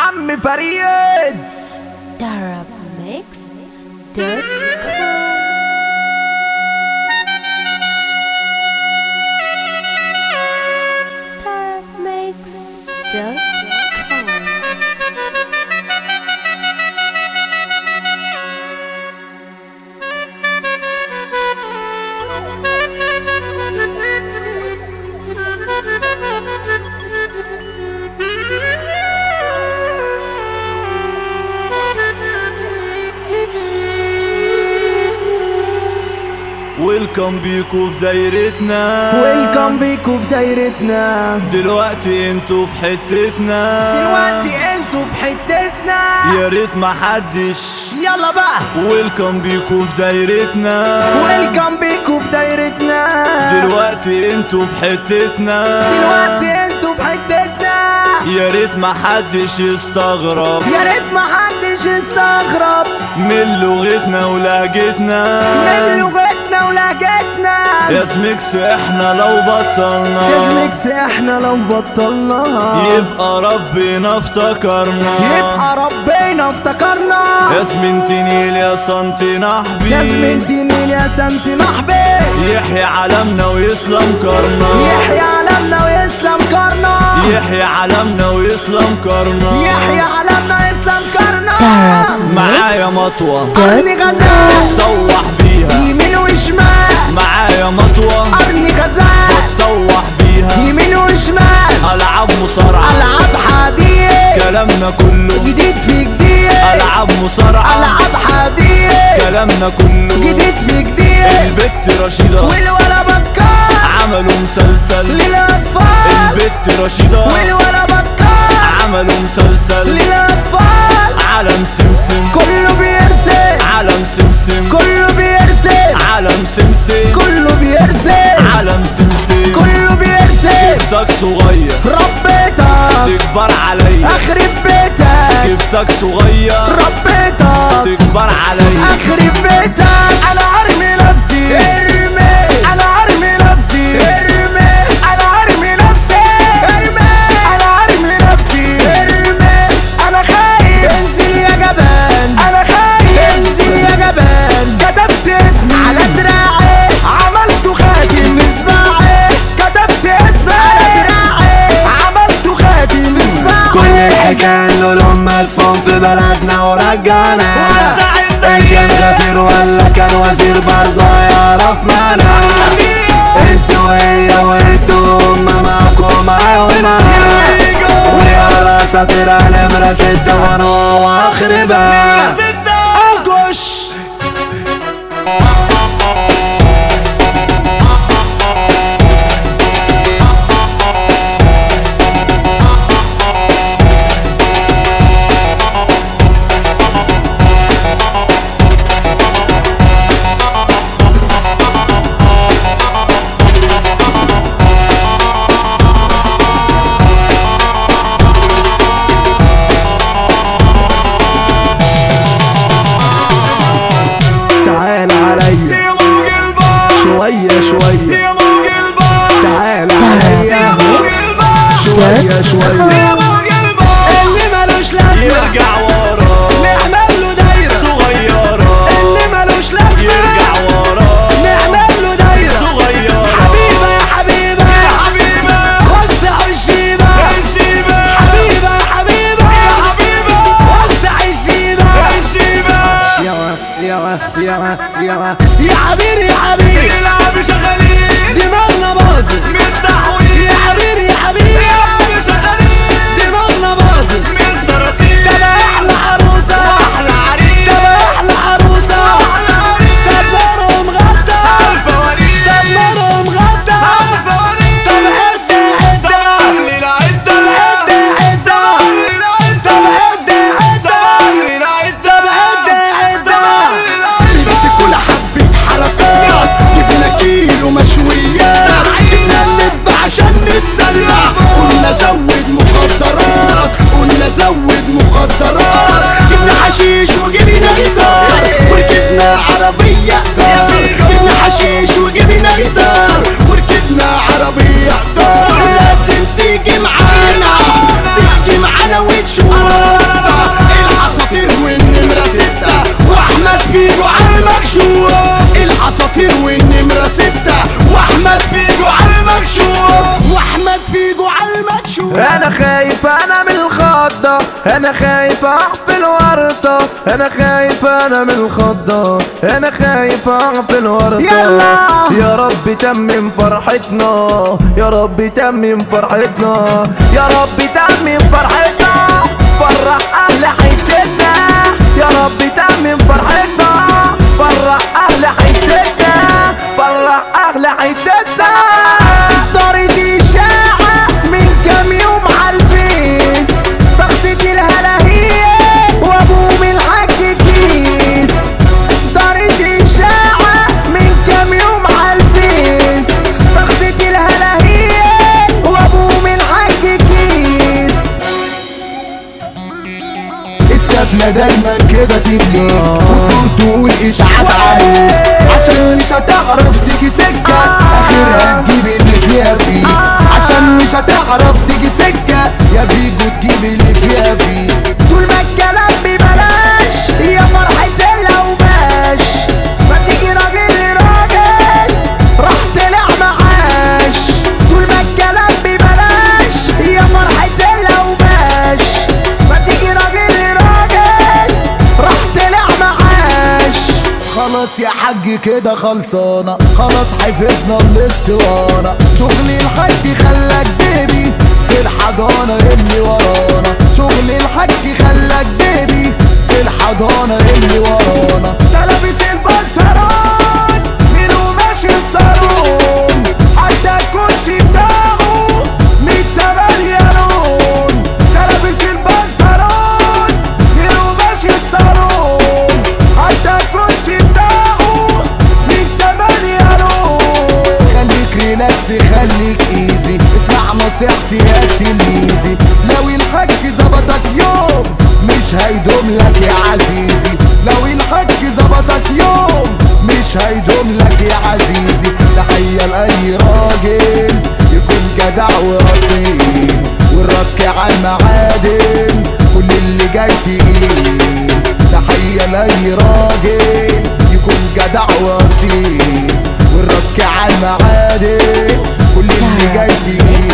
عم فريد Darabmixed.com Darabmixed.com ويلكم بيكو في دايرتنا ويلكم بيكو في دايرتنا دلوقتي انتوا في حتتنا دلوقتي انتوا في حتتنا يا ريت ما حدش يلا بقى ويلكم بيكو في دايرتنا ويلكم بيكو في دايرتنا دلوقتي انتوا في حتتنا دلوقتي انتوا في حتتنا يا ريت ما حدش يستغرب يا ريت ما حدش يستغرب من لغتنا ولهجتنا من لغتنا ولهجتنا يا سميكس احنا لو بطلنا يا زميكس احنا لو بطلناها يبقى ربنا افتكرنا يبقى ربنا افتكرنا يا سمنتنيل يا سنتي نحبي يا زميلتي نيل يا سنتي نحبي يحيى علمنا ويسلم كرنا يحيى علمنا ويسلم كرنا يحيى علمنا ويسلم كرنا يحيى علمنا يسلم كرنا معايا مطوة قرني غزال طوح بيها يمين وشمال معايا مطوة قرني غزال طوح بيها يمين وشمال ألعاب مصارعة العاب حديد كلامنا كله جديد في جديد ألعاب مصارعة العاب حديد كلامنا كله جديد في جديد البت رشيدة والولا بكار عملوا مسلسل للاطفال البت رشيدة والولا بكار عملوا مسلسل للاطفال عالم سمسم كله بيرسم عالم سمسم كله بيرسم عالم سمسم كله بيرسم عالم سمسم كله بيرسم جبتك صغير ربيتك تكبر عليا اخرب بيتك جبتك صغير ربيتك تكبر عليا اخرب بيتك انا ارمي نفسي ارمي انا ارمي نفسي ارمي انا ارمي نفسي ارمي انا ارمي نفسي ارمي انا خايف انزل يا جبان انا خايف انزل يا جبان كتبت اسمي على دراعي عملته خاتم في صباعي كتبت اسمي على دراعي عملته خاتم في صباعي كل الحكاية انه لما مدفون في بلدنا ورجعنا ان كان سفير ولا كان وزير برضه يعرف معنا انتوا هي وانتوا هما معاكم معانا ويا اساطير نمرة ستة غنوة واخربها انكش تعال عليا شوية شوية تعال عليا شوية شوية اللي ملوش لازمة يرجع ورا نعمل له دايرة صغيرة اللي ملوش لازمة يرجع ورا نعمل له دايرة صغيرة حبيبة يا حبيبة حبيبة وسع الجيبة الشيبة حبيبة يا حبيبة حبيبة وسع الجيبة الشيبة يا يا يا يا يا حبيبي يا حبيبي يلعب شغالين دماغنا باظت من التحويل يا حبيبي يا حبيبي يلعب شغالين دماغنا باظت من الصراصير ده احلى عروسة احلى عريس ده احلى عروسة احلى عريس دمرهم غدا الفواريس دمرهم غدا الفواريس طب حتة حتة اهل العدة حتة حتة اهل العدة طب حتة حتة اهل العدة حتة حتة اهل العدة ميكس كل حبة حركات جبنا كيلو مشويات جبنا اللب عشان نتسلى قلنا زود مخدرات قلنا زود مخدرات جبنا حشيش وجبنا جيتار وركبنا عربية إيجار. جبنا حشيش وجبنا جيتار وركبنا عربية إيجار. لازم تيجي معانا تيجي معانا وتشوف شوف انا خايف انا من الخضة انا خايف اقع في الورطة انا خايف انا من الخضة انا خايف اقع في الورطة يلا. يا رب تمم فرحتنا يا رب تمم فرحتنا يا رب تمم فرحتنا فرح اهل حتتنا يا رب تمم فرحتنا فرح اهل حتتنا فرح اهل حتتنا دارت إشاعة من كام يوم عالفيس ضغطت الهلاهية وأبوه من الحاج كيس دارت إشاعة من كام يوم عالفيس ضغطت الهلاهية وأبوه من الحاج كيس السفلة دايما كده تبلي وتقوم تقول اشعاع عليك عشان مش هتعرف تيجي سكة اخرها تجيب اللي فيها فيه عشان مش هتعرف تيجي سكة يا بيجو تجيب اللي فيها فيه طول ما الكلام ببلاش يا فرحة الأوباش ما تيجي راجل راجل راح طلع معاش طول ما الكلام ببلاش يا فرحة الأوباش ما تيجي راجل راجل راح طلع معاش خلاص يا حاج كده خلصانة خلاص حفظنا الاسطوانة شغل الحاج خلاك بيبي في الحضانة اللي ورانا شغل الحاج خلاك بيبي في الحضانة اللي ورانا ده لابس البنطلون من قماش الصالون حتى الكرسي بتاعه من تمانية لون ده لابس البنطلون من قماش الصالون حتى الكرسي بتاعه من تمانية لون خليك ريلاكس خليك ايزي اسمع نصيحتي يا تلميذي لو الحاج ظبطك يوم مش هيدوم لك يا عزيزي لو الحاج ظبطك يوم مش هيدوم لك يا عزيزي تحية لأي راجل يكون جدع ورصين والرك على المعادن كل اللي جاي تقيل تحية لأي راجل يكون جدع وأصيل والرك على المعادن كل اللي جاي تقيل